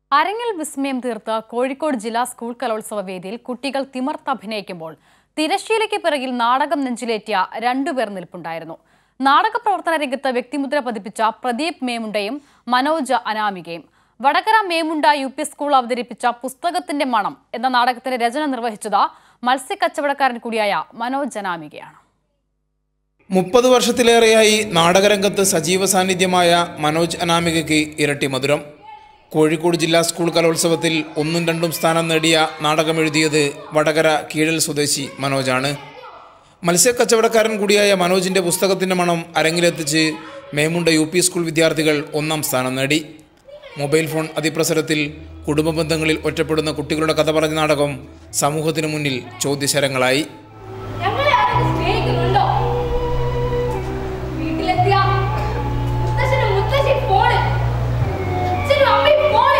അരങ്ങിൽ വിസ്മയം തീർത്ത് കോഴിക്കോട് ജില്ലാ സ്കൂൾ കലോത്സവ വേദിയിൽ കുട്ടികൾ തിമർത്ത് അഭിനയിക്കുമ്പോൾ തിരശ്ശീലയ്ക്ക് പിറകിൽ നാടകം നെഞ്ചിലേറ്റിയ രണ്ടുപേർ നിൽപ്പുണ്ടായിരുന്നു നാടക പ്രവർത്തന രംഗത്ത് വ്യക്തിമുദ്ര പതിപ്പിച്ച പ്രദീപ് മേമുണ്ടയും മനോജ് അനാമികയും Vadakara Memunda U P school അവതരിപ്പിച്ച പുസ്തകത്തിന്റെ മണം എന്ന നാടകത്തിന്റെ രചന നിർവഹിച്ചത് മത്സ്യക്കച്ചവടക്കാരൻ കൂടിയായ മനോജ് അനാമികയാണ് മുപ്പത് വർഷത്തിലേറെയായി നാടകരംഗത്ത് സജീവ സാന്നിധ്യമായ മനോജ് അനാമികയ്ക്ക് ഇരട്ടി മധുരം കോഴിക്കോട് ജില്ലാ സ്കൂൾ കലോത്സവത്തിൽ ഒന്നും രണ്ടും സ്ഥാനം നേടിയ നാടകമെഴുതിയത് വടകര കീഴൽ സ്വദേശി മനോജാണ് മത്സ്യക്കച്ചവടക്കാരൻ കൂടിയായ മനോജിൻ്റെ പുസ്തകത്തിൻ്റെ മണം അരങ്ങിലെത്തിച്ച് മേമുണ്ട യു പി സ്കൂൾ വിദ്യാർത്ഥികൾ ഒന്നാം സ്ഥാനം നേടി മൊബൈൽ ഫോൺ അതിപ്രസരത്തിൽ കുടുംബ ബന്ധങ്ങളിൽ ഒറ്റപ്പെടുന്ന കുട്ടികളുടെ കഥ പറഞ്ഞ നാടകം സമൂഹത്തിനു മുന്നിൽ ചോദ്യശരങ്ങളായി ഞങ്ങളെ ആരെങ്കിലും സ്നേഹിക്കുന്നുണ്ടോ വീട്ടിലെത്തിയ മുത്തശ്ശനും മുത്തശ്ശി ഫോണ് അച്ഛനും അമ്മയും ഫോണ്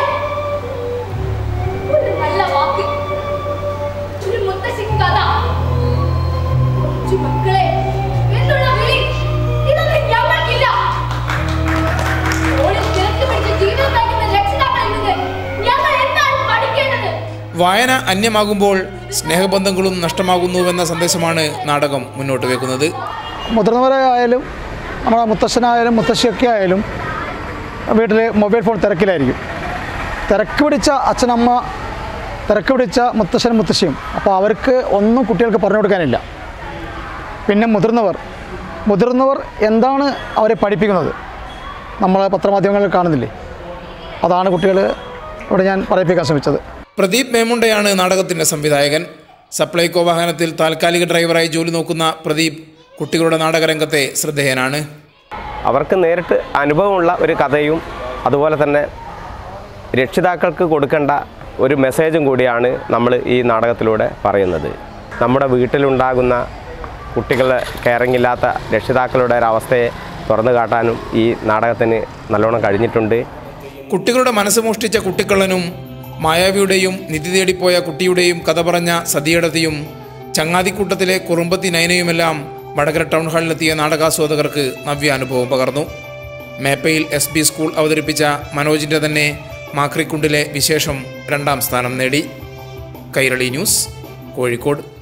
ഒരു നല്ല വാക്ക് ഒരു മുത്തശ്ശി കഥ കൊച്ചു മക്കളെ എന്നുള്ള വിളി ഇതൊന്നും ഞങ്ങൾക്കില്ല ഫോണിൽ തിരക്ക് പിടിച്ച് ജീവിതം നയിക്കുന്ന രക്ഷിതാക്കളിൽ നിന്ന് ഞങ്ങൾ എന്താണ് പഠിക്കേണ്ടത് വായന അന്യമാകുമ്പോൾ സ്നേഹബന്ധങ്ങളും നഷ്ടമാകുന്നുവെന്ന സന്ദേശമാണ് നാടകം മുന്നോട്ട് വെക്കുന്നത് മുതിർന്നവരായാലും നമ്മുടെ മുത്തശ്ശനായാലും മുത്തശ്ശിയൊക്കെ ആയാലും വീട്ടിൽ മൊബൈൽ ഫോൺ തിരക്കിലായിരിക്കും തിരക്ക് പിടിച്ച അച്ഛനമ്മ തിരക്ക് പിടിച്ച മുത്തശ്ശനും മുത്തശ്ശിയും അപ്പോൾ അവർക്ക് ഒന്നും കുട്ടികൾക്ക് പറഞ്ഞു കൊടുക്കാനില്ല പിന്നെ മുതിർന്നവർ മുതിർന്നവർ എന്താണ് അവരെ പഠിപ്പിക്കുന്നത് നമ്മൾ പത്രമാധ്യമങ്ങളിൽ കാണുന്നില്ലേ അതാണ് കുട്ടികൾ ഇവിടെ ഞാൻ പറയിപ്പിക്കാൻ ശ്രമിച്ചത് പ്രദീപ് മേമുണ്ടയാണ് നാടകത്തിൻ്റെ സംവിധായകൻ സപ്ലൈകോ വാഹനത്തിൽ താൽക്കാലിക ഡ്രൈവറായി ജോലി നോക്കുന്ന പ്രദീപ് കുട്ടികളുടെ നാടകരംഗത്തെ ശ്രദ്ധേയനാണ് അവർക്ക് നേരിട്ട് അനുഭവമുള്ള ഒരു കഥയും അതുപോലെ തന്നെ രക്ഷിതാക്കൾക്ക് കൊടുക്കേണ്ട ഒരു മെസ്സേജും കൂടിയാണ് നമ്മൾ ഈ നാടകത്തിലൂടെ പറയുന്നത് നമ്മുടെ വീട്ടിലുണ്ടാകുന്ന കുട്ടികളെ കെയറിംഗ് ഇല്ലാത്ത രക്ഷിതാക്കളുടെ ഒരു അവസ്ഥയെ തുറന്നു കാട്ടാനും ഈ നാടകത്തിന് നല്ലോണം കഴിഞ്ഞിട്ടുണ്ട് കുട്ടികളുടെ മനസ്സ് മോഷ്ടിച്ച കുട്ടിക്കള്ളനും മായാവിയുടെയും നിധി തേടിപ്പോയ കുട്ടിയുടെയും കഥ പറഞ്ഞ സതിയടത്തിയും ചങ്ങാതിക്കൂട്ടത്തിലെ കുറുമ്പത്തി നയനയുമെല്ലാം വടകര ടൗൺ ഹാളിലെത്തിയ നാടകാസ്വാദകർക്ക് നവ്യാനുഭവം പകർന്നു മേപ്പയിൽ എസ് ബി സ്കൂൾ അവതരിപ്പിച്ച മനോജിൻ്റെ തന്നെ മാക്രിക്കുണ്ടിലെ വിശേഷം രണ്ടാം സ്ഥാനം നേടി കൈരളി ന്യൂസ് കോഴിക്കോട്